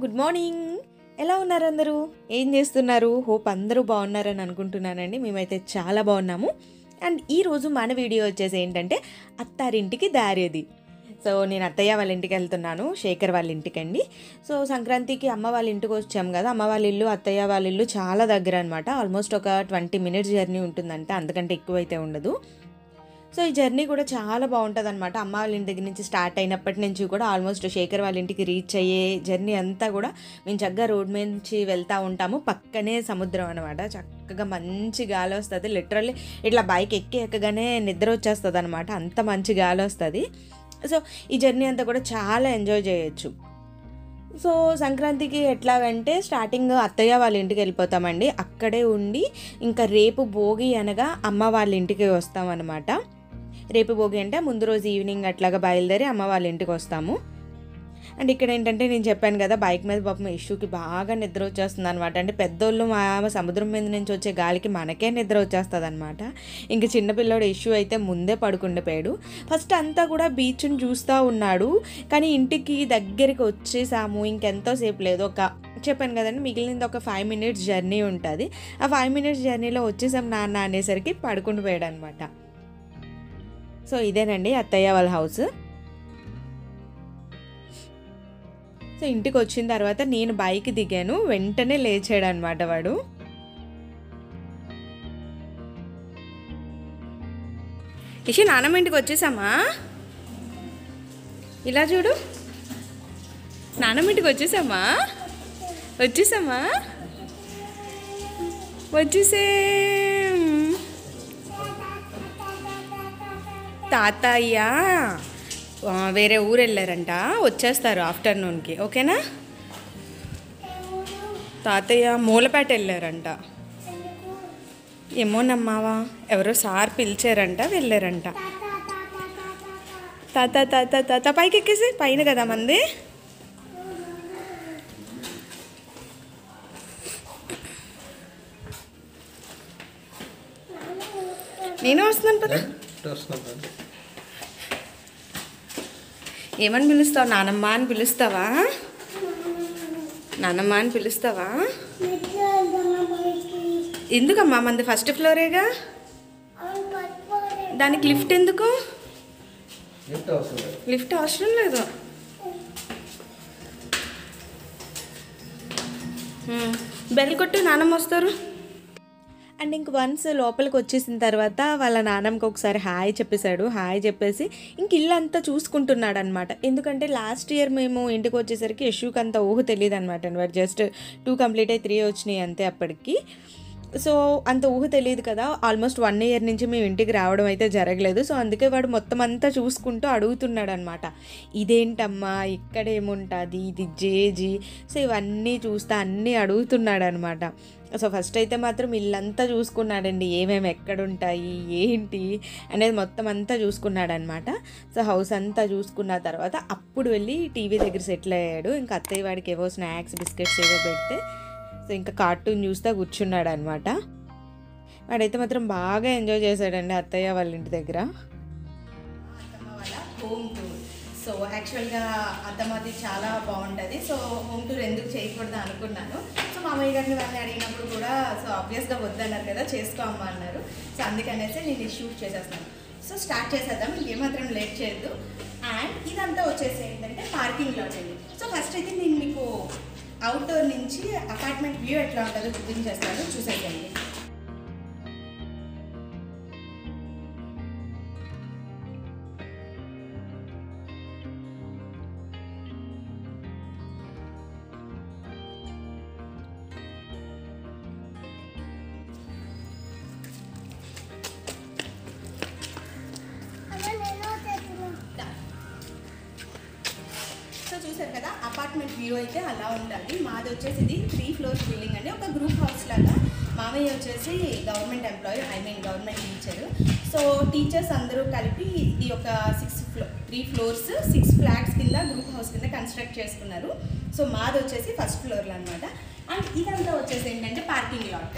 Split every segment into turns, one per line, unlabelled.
Good morning ఎలా ఉన్నారు అందరూ ఏం చేస్తున్నారు హోప్ అందరూ బాగున్నారని అనుకుంటున్నానండి మేమైతే చాలా బాగున్నాము అండ్ ఈరోజు మన వీడియో వచ్చేసి ఏంటంటే అత్తారింటికి దారేది సో నేను అత్తయ్య వాళ్ళ ఇంటికి వెళ్తున్నాను శేఖర్ వాళ్ళ ఇంటికండి సో సంక్రాంతికి అమ్మ వాళ్ళ ఇంటికి వచ్చాం కదా అమ్మ వాళ్ళ ఇల్లు అత్తయ్య వాళ్ళ ఇల్లు చాలా దగ్గర అనమాట ఆల్మోస్ట్ ఒక ట్వంటీ మినిట్స్ జర్నీ ఉంటుందంట అంతకంటే ఎక్కువైతే ఉండదు సో ఈ జర్నీ కూడా చాలా బాగుంటుంది అనమాట అమ్మ వాళ్ళ ఇంటి దగ్గర నుంచి స్టార్ట్ అయినప్పటి నుంచి కూడా ఆల్మోస్ట్ శేఖర్ వాళ్ళ ఇంటికి రీచ్ అయ్యే జర్నీ అంతా కూడా మేము చక్కగా రోడ్ మీద నుంచి వెళ్తూ ఉంటాము పక్కనే సముద్రం అనమాట చక్కగా మంచి గాలి వస్తుంది లిటరల్లీ ఇట్లా బైక్ ఎక్కి ఎక్కగానే నిద్ర వచ్చేస్తుంది అనమాట అంత మంచి గాలి వస్తుంది సో ఈ జర్నీ అంతా కూడా చాలా ఎంజాయ్ చేయొచ్చు సో సంక్రాంతికి ఎట్లాగంటే స్టార్టింగ్ అత్తయ్య వాళ్ళ ఇంటికి వెళ్ళిపోతామండి అక్కడే ఉండి ఇంకా రేపు భోగి అనగా అమ్మ వాళ్ళ ఇంటికి వస్తామన్నమాట రేపు భోగి అంటే ముందు రోజు ఈవినింగ్ అట్లాగా బయలుదేరి అమ్మ వాళ్ళ ఇంటికి వస్తాము అండ్ ఇక్కడ ఏంటంటే నేను చెప్పాను కదా బైక్ మీద పాపం ఇష్యూకి బాగా నిద్ర వచ్చేస్తుంది అనమాట అంటే పెద్దోళ్ళు మా సముద్రం మీద నుంచి వచ్చే గాలికి మనకే నిద్ర వచ్చేస్తుంది అనమాట ఇంక చిన్నపిల్లోడు ఇష్యూ అయితే ముందే పడుకుండిపోయాడు ఫస్ట్ అంతా కూడా బీచ్ని చూస్తూ ఉన్నాడు కానీ ఇంటికి దగ్గరికి వచ్చేసాము ఇంకెంతోసేపు లేదు ఒక చెప్పాను కదండి మిగిలింది ఒక ఫైవ్ మినిట్స్ జర్నీ ఉంటుంది ఆ ఫైవ్ మినిట్స్ జర్నీలో వచ్చేసాం నాన్న అనేసరికి పడుకుని పోయాడు అనమాట సో ఇదేనండి అత్తయ్య వాళ్ళ హౌస్ సో ఇంటికి వచ్చిన తర్వాత నేను బైక్ దిగాను వెంటనే లేచాడు అనమాట వాడు ఇషి నాన్నమ్మ ఇంటికి వచ్చేసామా ఇలా చూడు నాన్నమ్మ ఇంటికి వచ్చేసామా వచ్చేసామా వచ్చేసే తాతయ్య ఆ, వేరే ఊరు వెళ్ళారంట వచ్చేస్తారు ఆఫ్టర్నూన్కి ఓకేనా తాతయ్య మూలపేట వెళ్ళారంట ఏమోనమ్మావా ఎవరో సార్ పిలిచారంట వెళ్ళారంట తాత తాత తాత పైకి ఎక్కేసి పైన కదా మంది నేను వస్తున్నాను పద ఏమని పిలుస్తావు నానమ్మ అని పిలుస్తావా నానమ్మ అని పిలుస్తావా ఎందుకమ్మా మంది ఫస్ట్ ఫ్లోరేగా దానికి లిఫ్ట్ ఎందుకు లిఫ్ట్ అవసరం లేదు హ్మ్. బెల్ కొట్టు నానమ్మ వస్తారు అండ్ ఇంక వన్స్ లోపలికి వచ్చేసిన తర్వాత వాళ్ళ నాన్నమ్మకి ఒకసారి హాయ్ చెప్పేశాడు హాయ్ చెప్పేసి ఇంక ఇల్లు అంతా చూసుకుంటున్నాడు అనమాట ఎందుకంటే లాస్ట్ ఇయర్ మేము ఇంటికి వచ్చేసరికి యశుకి అంత ఊహ తెలియదు అనమాట వాడు జస్ట్ టూ కంప్లీట్ అయ్యి త్రీ వచ్చినాయి అంతే అప్పటికి సో అంత ఊహ తెలియదు కదా ఆల్మోస్ట్ వన్ ఇయర్ నుంచి మేము ఇంటికి రావడం అయితే జరగలేదు సో అందుకే వాడు మొత్తం అంతా చూసుకుంటూ అడుగుతున్నాడు అనమాట ఇదేంటమ్మా ఇక్కడ ఏముంటుంది ఇది జేజీ సో ఇవన్నీ చూస్తా అన్నీ అడుగుతున్నాడు అనమాట సో ఫస్ట్ అయితే మాత్రం ఇల్లంతా చూసుకున్నాడండి ఏమేమి ఎక్కడుంటాయి ఏంటి అనేది మొత్తం అంతా చూసుకున్నాడు అనమాట సో హౌస్ అంతా చూసుకున్న తర్వాత అప్పుడు వెళ్ళి టీవీ దగ్గర సెటిల్ అయ్యాడు ఇంకా అత్తయ్య వాడికి ఏవో స్నాక్స్ బిస్కెట్స్ ఏవో పెడితే సో ఇంకా కార్టూన్ చూస్తూ కూర్చున్నాడు అనమాట వాడైతే మాత్రం బాగా ఎంజాయ్ చేశాడండి అత్తయ్య వాళ్ళ ఇంటి దగ్గర అత్తమ్మ వాళ్ళ హోమ్ టూర్ సో యాక్చువల్గా అత్తమ్మది చాలా బాగుంటుంది సో హోమ్ టూర్ ఎందుకు చేయకూడదు అనుకున్నాను సో మామయ్య గారిని వాళ్ళని అడిగినప్పుడు కూడా సో ఆబ్వియస్గా వద్దన్నారు కదా చేసుకో అమ్మ అన్నారు సో అందుకనేసి నేను ఇది షూట్ చేసేస్తాను సో స్టార్ట్ చేసేద్దాం ఏమాత్రం లేట్ చేయొద్దు అండ్ ఇదంతా వచ్చేసి ఏంటంటే పార్కింగ్ లాట్ అండి సో ఫస్ట్ అయితే నేను మీకు అవుట్డోర్ నుంచి అపార్ట్మెంట్ వ్యూ ఎట్లా ఉంటుందో చూపించేస్తాను చూసేయండి సో చూసారు కదా అపార్ట్మెంట్ వ్యూ అయితే అలా ఉండాలి మాది వచ్చేసి ఇది త్రీ ఫ్లోర్స్ బిల్డింగ్ అండి ఒక గ్రూప్ హౌస్ లాగా మామయ్య వచ్చేసి government employee I mean government teacher so teachers అందరూ కలిపి ఇది ఒక six flo three floors six flats కింద గ్రూప్ హౌస్ కింద కన్స్ట్రక్ట్ చేసుకున్నారు సో మాది వచ్చేసి ఫస్ట్ ఫ్లోర్లో అనమాట అండ్ ఇదంతా వచ్చేసి ఏంటంటే పార్కింగ్ లాట్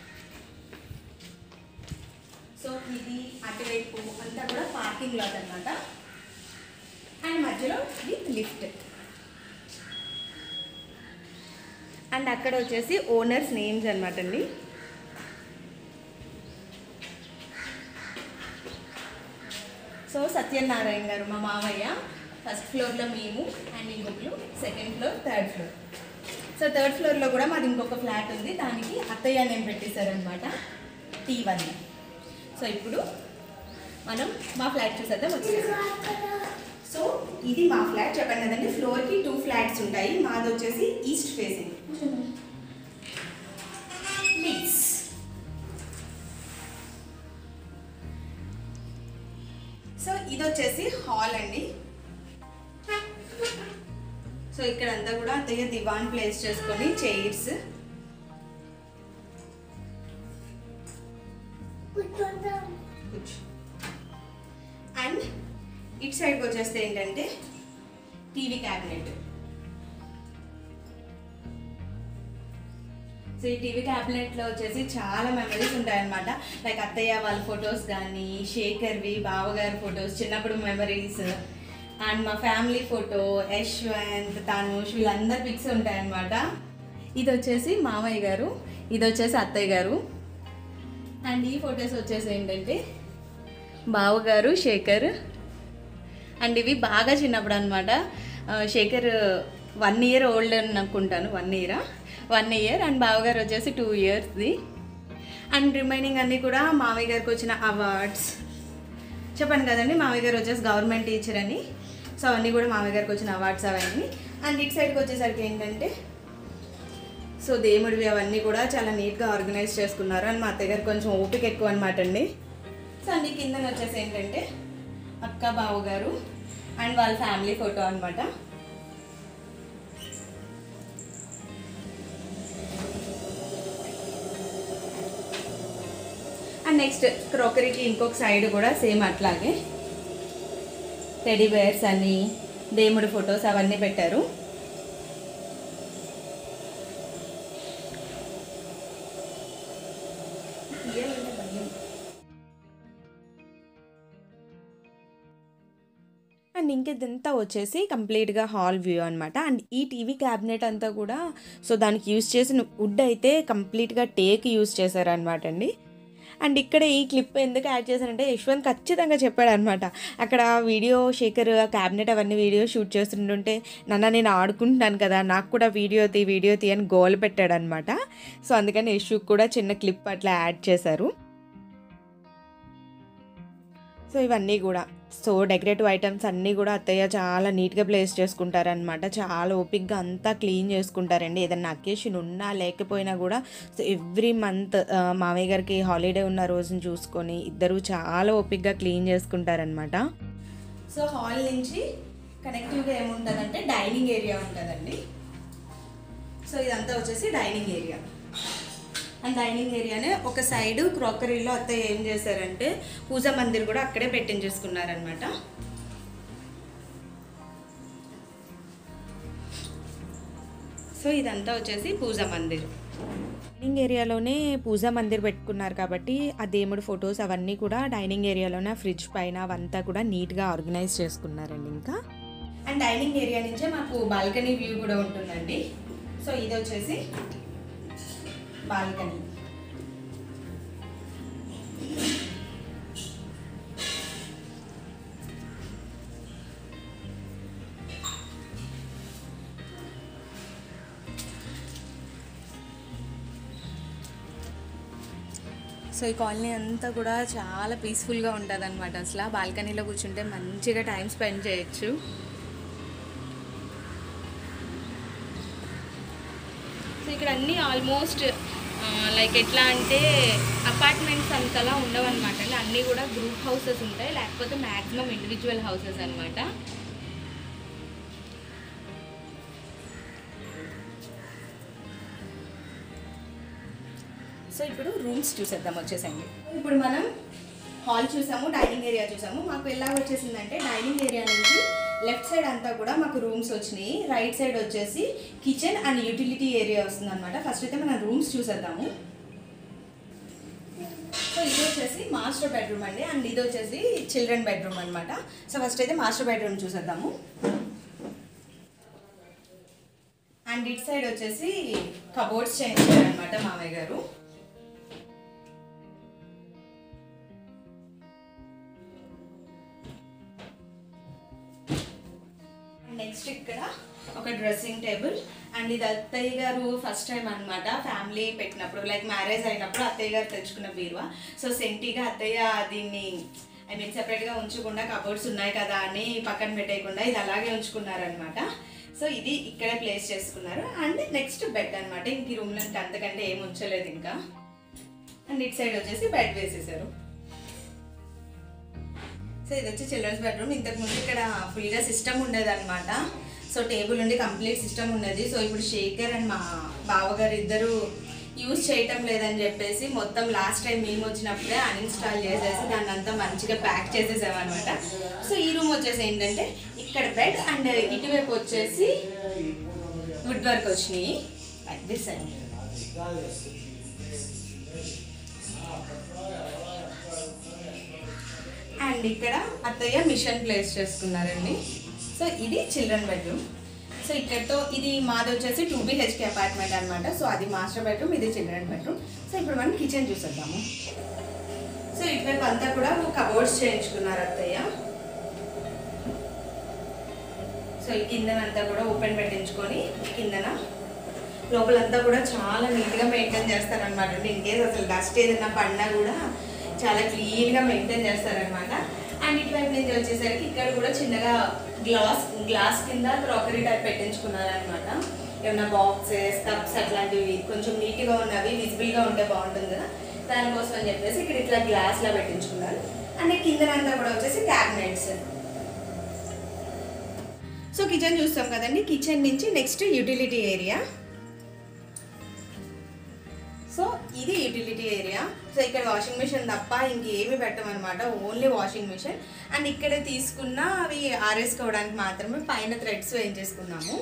సో ఇది అటువైపు అంతా కూడా పార్కింగ్ లాట్ అనమాట అండ్ మధ్యలో విత్ లిఫ్ట్ అండ్ అక్కడ వచ్చేసి ఓనర్స్ నేమ్స్ అనమాట అండి సో సత్యనారాయణ గారు మా మామయ్య ఫస్ట్ ఫ్లోర్లో మేము అండ్ ఇంకొకరు second floor third floor so third ఫ్లోర్లో కూడా మాది ఇంకొక ఫ్లాట్ ఉంది దానికి అత్తయ్య నేమ్ పెట్టేశారనమాట టీ వన్ సో ఇప్పుడు మనం మా ఫ్లాట్ చూసేద్దాం వచ్చేసాం సో ఇది మా ఫ్లాట్ చెప్పండి కదండి ఫ్లోర్కి టూ ఫ్లాట్స్ ఉంటాయి మాది వచ్చేసి ఈస్ట్ ఫేసింగ్ ప్లీజ్ సో ఇది వచ్చేసి హాల్ అండి సో ఇక్కడ అంతా కూడా అత్తయ్య దివాన్ ప్లేస్ చేసుకొని చైర్స్ అండ్ ఇటు సైడ్కి వచ్చేస్తే ఏంటంటే టీవీ క్యాబినెట్ సో ఈ టీవీ క్యాబినెట్లో వచ్చేసి చాలా మెమరీస్ ఉంటాయన్నమాట లైక్ అత్తయ్య వాళ్ళ ఫొటోస్ కానీ శేఖర్వి బావగారి ఫొటోస్ చిన్నప్పుడు మెమరీస్ అండ్ మా ఫ్యామిలీ ఫోటో యశ్వంత్ తనుష్ వీళ్ళందరి పిక్స్ ఉంటాయన్నమాట ఇది వచ్చేసి మామయ్య గారు ఇది వచ్చేసి అత్తయ్య గారు అండ్ ఈ ఫొటోస్ వచ్చేసి ఏంటంటే బావగారు శేఖర్ అండ్ ఇవి బాగా చిన్నప్పుడు అనమాట శేఖర్ వన్ ఇయర్ ఓల్డ్ అని అనుకుంటాను వన్ ఇయరా వన్ ఇయర్ అండ్ బావగారు వచ్చేసి టూ ఇయర్స్ది అండ్ రిమైనింగ్ అన్నీ కూడా మామయ్య గారికి వచ్చిన అవార్డ్స్ చెప్పాను కదండి మామయ్య గారు వచ్చేసి గవర్నమెంట్ టీచర్ అని సో అవన్నీ కూడా మామయ్య గారికి వచ్చిన అవార్డ్స్ అవన్నీ అండ్ ఇటు సైడ్కి వచ్చేసరికి ఏంటంటే సో దేవుడివి అవన్నీ కూడా చాలా నీట్గా ఆర్గనైజ్ చేసుకున్నారు అండ్ మా అత్తయ్య గారు కొంచెం ఓపిక ఎక్కువ అనమాట అండి సో అండి కింద వచ్చేసి ఏంటంటే అక్క బావ గారు అండ్ వాళ్ళ ఫ్యామిలీ ఫోటో అనమాట అండ్ నెక్స్ట్ క్రోకరీకి ఇంకొక సైడ్ కూడా సేమ్ అట్లాగే టెడీ బేర్స్ అని దేవుడి ఫొటోస్ అవన్నీ పెట్టారు అండ్ ఇంక ఇదంతా వచ్చేసి కంప్లీట్గా హాల్ వ్యూ అనమాట అండ్ ఈ టీవీ క్యాబినెట్ అంతా కూడా సో దానికి యూస్ చేసిన వుడ్ అయితే కంప్లీట్గా టేక్ యూస్ చేశారనమాట అండి అండ్ ఇక్కడ ఈ క్లిప్ ఎందుకు యాడ్ చేశానంటే యశ్వంత్ ఖచ్చితంగా చెప్పాడు అనమాట అక్కడ వీడియో శేఖర్ ఆ క్యాబినెట్ అవన్నీ వీడియో షూట్ చేస్తుంటుంటే నాన్న నేను ఆడుకుంటున్నాను కదా నాకు కూడా వీడియో తీ వీడియో తీ అని గోల్ పెట్టాడు అనమాట సో అందుకని యశ్వుకి కూడా చిన్న క్లిప్ అట్లా యాడ్ చేశారు సో ఇవన్నీ కూడా సో డెకరేటివ్ ఐటమ్స్ అన్నీ కూడా అత్తయ్య చాలా నీట్గా ప్లేస్ చేసుకుంటారనమాట చాలా ఓపిక్గా అంతా క్లీన్ చేసుకుంటారండి ఏదన్నా అకేషన్ ఉన్నా లేకపోయినా కూడా సో ఎవ్రీ మంత్ మామయ్య గారికి హాలిడే ఉన్న రోజుని చూసుకొని ఇద్దరు చాలా ఓపిక్గా క్లీన్ చేసుకుంటారనమాట సో హాల్ నుంచి కనెక్టివ్గా ఏముంటుందంటే డైనింగ్ ఏరియా ఉంటుందండి సో ఇదంతా వచ్చేసి డైనింగ్ ఏరియా అండ్ డైనింగ్ ఏరియానే ఒక సైడ్ క్రాకరీలో అత్తయ్య ఏం చేశారంటే పూజా మందిర్ కూడా అక్కడే పెట్టించేసుకున్నారనమాట సో ఇదంతా వచ్చేసి పూజా మందిర్ డైనింగ్ ఏరియాలోనే పూజా మందిర్ పెట్టుకున్నారు కాబట్టి ఆ దేవుడి ఫొటోస్ అవన్నీ కూడా డైనింగ్ ఏరియాలోనే ఫ్రిడ్జ్ పైన అవంతా కూడా నీట్గా ఆర్గనైజ్ చేసుకున్నారండి ఇంకా అండ్ డైనింగ్ ఏరియా నుంచే మాకు బాల్కనీ వ్యూ కూడా ఉంటుందండి సో ఇది వచ్చేసి బాల్కనీ సో ఈ కాలనీ అంతా కూడా చాలా పీస్ఫుల్గా ఉంటుంది అనమాట అసలు బాల్కనీలో కూర్చుంటే మంచిగా టైం స్పెండ్ చేయొచ్చు సో ఇక్కడ అన్నీ ఆల్మోస్ట్ లైక్ ఎట్లా అంటే అపార్ట్మెంట్స్ అంతలా ఉండవు అనమాట అండి అన్నీ కూడా గ్రూప్ హౌసెస్ ఉంటాయి లేకపోతే మ్యాక్సిమం ఇండివిజువల్ హౌసెస్ అనమాట సో ఇప్పుడు రూమ్స్ చూసేద్దాం వచ్చేసండి ఇప్పుడు మనం హాల్ చూసాము డైనింగ్ ఏరియా చూసాము మాకు ఎలా వచ్చేసిందంటే డైనింగ్ ఏరియా నుంచి లెఫ్ట్ సైడ్ అంతా కూడా మాకు రూమ్స్ వచ్చినాయి రైట్ సైడ్ వచ్చేసి కిచెన్ అండ్ యూటిలిటీ ఏరియా వస్తుంది అనమాట ఫస్ట్ అయితే మనం రూమ్స్ చూసేద్దాము సో ఇది వచ్చేసి మాస్టర్ బెడ్రూమ్ అండి అండ్ ఇది వచ్చేసి చిల్డ్రన్ బెడ్రూమ్ అనమాట సో ఫస్ట్ అయితే మాస్టర్ బెడ్రూమ్ చూసేద్దాము అండ్ ఇట్ సైడ్ వచ్చేసి కబోర్డ్స్ చేయించారనమాట మామయ్య గారు నెక్స్ట్ ఇక్కడ ఒక డ్రెస్సింగ్ టేబుల్ అండ్ ఇది అత్తయ్య గారు ఫస్ట్ టైం అన్నమాట ఫ్యామిలీ పెట్టినప్పుడు లైక్ మ్యారేజ్ అయినప్పుడు అత్తయ్య గారు తెచ్చుకున్న బీరువా సో సెంటీగా అత్తయ్య దీన్ని ఐ మీన్ సెపరేట్గా ఉంచకుండా కబోర్డ్స్ ఉన్నాయి కదా అని పక్కన పెట్టేయకుండా ఇది అలాగే ఉంచుకున్నారనమాట సో ఇది ఇక్కడే ప్లేస్ చేసుకున్నారు అండ్ నెక్స్ట్ బెడ్ అనమాట ఇంక ఈ రూమ్లో ఇంకా అంతకంటే ఏం ఉంచలేదు ఇంకా అండ్ ఇట్ సైడ్ వచ్చేసి బెడ్ వేసేసారు సో ఇది వచ్చి చిల్డ్రన్స్ బెడ్రూమ్ ఇంతకు ముందు ఇక్కడ ఫుల్గా సిస్టమ్ ఉండేది అనమాట సో టేబుల్ ఉండి కంప్లీట్ సిస్టమ్ ఉన్నది సో ఇప్పుడు శేఖర్ అండ్ మా బావగారు ఇద్దరు యూజ్ చేయటం లేదని చెప్పేసి మొత్తం లాస్ట్ టైం మేము వచ్చినప్పుడే అన్ఇన్స్టాల్ చేసేసి దాన్ని అంతా మంచిగా ప్యాక్ చేసేసామన్నమాట సో ఈ రూమ్ వచ్చేసి ఏంటంటే ఇక్కడ బెడ్ అండ్ ఇటువైపు వచ్చేసి వుడ్ వర్క్ వచ్చినాయి దిస్ సైడ్ అండ్ ఇక్కడ అత్తయ్య మిషన్ ప్లేస్ చేసుకున్నారండి సో ఇది చిల్డ్రన్ బెడ్రూమ్ సో ఇక్కడతో ఇది మాది వచ్చేసి టూ బిహెచ్కే అపార్ట్మెంట్ అనమాట సో అది మాస్టర్ బెడ్రూమ్ ఇది చిల్డ్రన్ బెడ్రూమ్ సో ఇప్పుడు మనం కిచెన్ చూసేద్దాము సో ఇటువైపు అంతా కూడా కబోర్డ్స్ చేయించుకున్నారు అత్తయ్య సో ఈ కిందనంతా కూడా ఓపెన్ పెట్టించుకొని కిందన లోపలంతా కూడా చాలా నీట్గా మెయింటైన్ చేస్తారనమాట అంటే ఇన్ కేస్ అసలు డస్ట్ ఏదైనా పడినా కూడా చాలా క్లీన్గా మెయింటైన్ చేస్తారనమాట అండ్ ఇటువైపు నుంచి వచ్చేసరికి ఇక్కడ కూడా చిన్నగా గ్లాస్ గ్లాస్ కింద క్రాకరీ టైప్ పెట్టించుకున్నారనమాట ఏమైనా బాక్సెస్ కప్స్ అట్లాంటివి కొంచెం నీట్గా ఉన్నవి విజిబుల్గా ఉంటే బాగుంటుంది కదా దానికోసం అని చెప్పేసి ఇక్కడ ఇట్లా గ్లాస్లా పెట్టించుకున్నారు అండ్ కిందనంతా కూడా వచ్చేసి క్యాబినెట్స్ సో కిచెన్ చూస్తాం కదండి కిచెన్ నుంచి నెక్స్ట్ యూటిలిటీ ఏరియా సో ఇది యూటిలిటీ ఏరియా సో ఇక్కడ వాషింగ్ మిషన్ తప్ప ఇంకేమి పెట్టమన్నమాట ఓన్లీ వాషింగ్ మిషన్ అండ్ ఇక్కడ తీసుకున్న అవి ఆరేసుకోవడానికి మాత్రమే పైన థ్రెడ్స్ వేయించేసుకున్నాము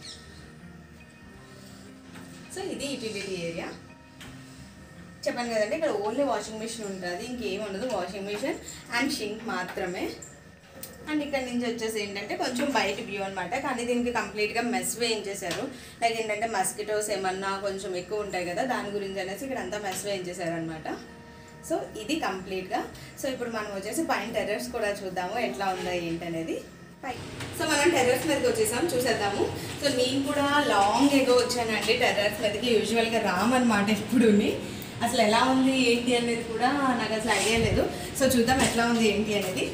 సో ఇది యూటిలిటీ ఏరియా చెప్పాను కదండి ఇక్కడ ఓన్లీ వాషింగ్ మిషన్ ఉంటుంది ఇంకేం ఉండదు వాషింగ్ మిషన్ అండ్ షింక్ మాత్రమే అండ్ ఇక్కడ నుంచి వచ్చేసి ఏంటంటే కొంచెం బయట వ్యూ అనమాట కానీ దీనికి కంప్లీట్గా మెస్ వేయించేశారు లైక్ ఏంటంటే మస్కిటోస్ ఏమన్నా కొంచెం ఎక్కువ ఉంటాయి కదా దాని గురించి అనేసి ఇక్కడ అంతా మెస్ వేయించేశారు అనమాట సో ఇది కంప్లీట్గా సో ఇప్పుడు మనం వచ్చేసి పైన టెర్రస్ కూడా చూద్దాము ఎట్లా ఉందా ఏంటనేది పై సో మనం టెర్రస్ మీదకి వచ్చేసాం చూసేద్దాము సో నేను కూడా లాంగ్ ఎగో వచ్చానండి టెర్రస్ మీదకి యూజువల్గా రామన్నమాట ఎప్పుడుని అసలు ఎలా ఉంది ఏంటి అనేది కూడా నాకు అసలు ఐడియా లేదు సో చూద్దాం ఎట్లా ఉంది ఏంటి అనేది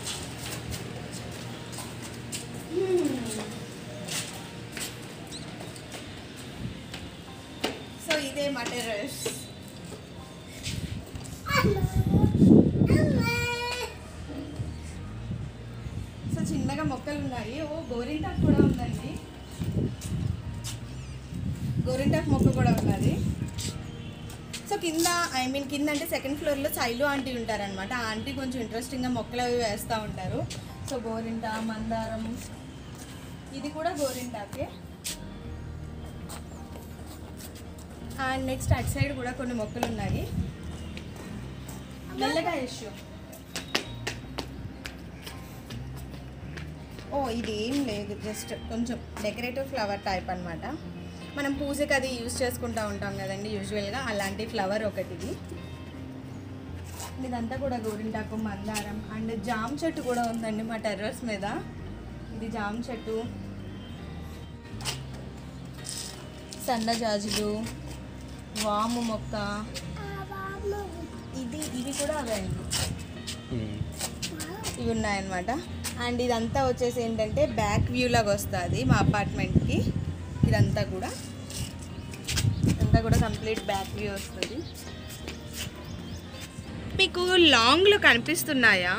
సో ఇదే మా టెర్రస్ సో చిన్నగా మొక్కలు ఉన్నాయి ఓ గోరింటాకు కూడా ఉందండి గోరింటాకు మొక్క కూడా ఉన్నది సో కింద ఐ మీన్ కింద అంటే సెకండ్ ఫ్లోర్లో సైలు ఆంటీ ఉంటారనమాట ఆ ఆంటీ కొంచెం ఇంట్రెస్టింగ్గా మొక్కలు అవి వేస్తూ ఉంటారు సో గోరింటా మందారం ఇది కూడా గోరింటాకే అండ్ నెక్స్ట్ అటు సైడ్ కూడా కొన్ని మొక్కలు ఉన్నాయి మెల్లగా ఇష్యూ ఓ ఇది ఏం లేదు జస్ట్ కొంచెం డెకరేటివ్ ఫ్లవర్ టైప్ అన్నమాట మనం పూజకి అది యూజ్ చేసుకుంటూ ఉంటాం కదండి యూజువల్గా అలాంటి ఫ్లవర్ ఒకటి ఇది ఇదంతా కూడా గోరింటాకు మందారం అండ్ జామ్ చెట్టు కూడా ఉందండి మా టెర్రస్ మీద ఇది జామ్ చెట్టు సన్నజాజులు వాము మొక్క ఇది ఇవి కూడా అవే అండి ఇవి ఉన్నాయన్నమాట అండ్ ఇదంతా వచ్చేసి ఏంటంటే బ్యాక్ వ్యూ లాగా వస్తుంది మా అపార్ట్మెంట్కి ఇదంతా కూడా ఇదంతా కూడా కంప్లీట్ బ్యాక్ వ్యూ వస్తుంది మీకు లాంగ్లో కనిపిస్తున్నాయా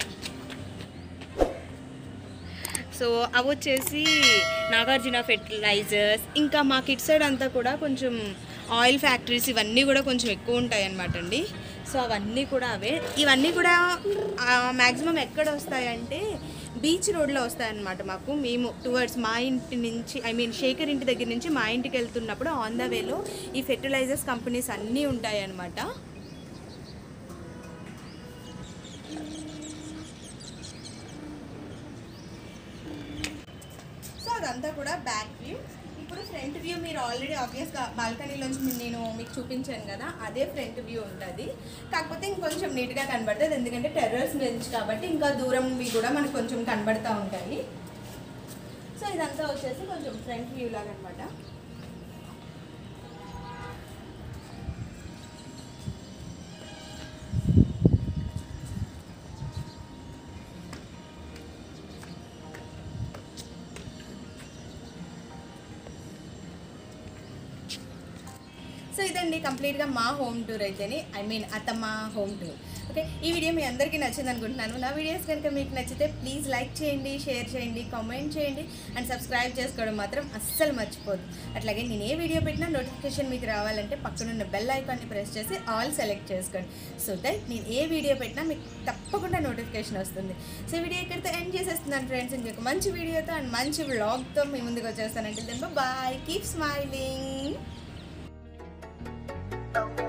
సో అవి వచ్చేసి నాగార్జున ఫెర్టిలైజర్స్ ఇంకా మా కిట్ సైడ్ అంతా కూడా కొంచెం ఆయిల్ ఫ్యాక్టరీస్ ఇవన్నీ కూడా కొంచెం ఎక్కువ ఉంటాయి అన్నమాట అండి సో అవన్నీ కూడా అవే ఇవన్నీ కూడా మ్యాక్సిమం ఎక్కడ వస్తాయంటే బీచ్ రోడ్లో వస్తాయన్నమాట మాకు మేము టువర్డ్స్ మా ఇంటి నుంచి ఐ మీన్ శేఖర్ ఇంటి దగ్గర నుంచి మా ఇంటికి వెళ్తున్నప్పుడు ఆన్ ద వేలో ఈ ఫెర్టిలైజర్స్ కంపెనీస్ అన్నీ ఉంటాయి అన్నమాట సో అదంతా కూడా బ్యాక్ వ్యూ ఇక ఇప్పుడు ఫ్రంట్ వ్యూ మీరు ఆల్రెడీ ఆబ్వియస్గా బాల్కనీలోంచి నేను మీకు చూపించాను కదా అదే ఫ్రంట్ వ్యూ ఉంటుంది కాకపోతే ఇంకొంచెం నీట్గా కనబడుతుంది ఎందుకంటే టెర్రస్ నుంచి కాబట్టి ఇంకా దూరంవి కూడా మనకు కొంచెం కనబడతా ఉంటాయి సో ఇదంతా వచ్చేసి కొంచెం ఫ్రంట్ వ్యూ లాగా అనమాట సో ఇదండి కంప్లీట్గా మా హోమ్ టూర్ అయితేనే ఐ మీన్ అత్తమ్మ హోమ్ టూర్ ఓకే ఈ వీడియో మీ అందరికీ నచ్చింది అనుకుంటున్నాను నా వీడియోస్ కనుక మీకు నచ్చితే ప్లీజ్ లైక్ చేయండి షేర్ చేయండి కామెంట్ చేయండి అండ్ సబ్స్క్రైబ్ చేసుకోవడం మాత్రం అస్సలు మర్చిపోదు అట్లాగే నేను ఏ వీడియో పెట్టినా నోటిఫికేషన్ మీకు రావాలంటే పక్కనున్న బెల్ ఐకాన్ని ప్రెస్ చేసి ఆల్ సెలెక్ట్ చేసుకోండి సో దట్ నేను ఏ వీడియో పెట్టినా మీకు తప్పకుండా నోటిఫికేషన్ వస్తుంది సో ఈ వీడియో ఇక్కడితో ఎండ్ చేసేస్తున్నాను ఫ్రెండ్స్ ఇంకొక మంచి వీడియోతో అండ్ మంచి వ్లాగ్తో మీ ముందుకు వచ్చేస్తానంటే దెన్ బాయ్ కీప్ స్మైలింగ్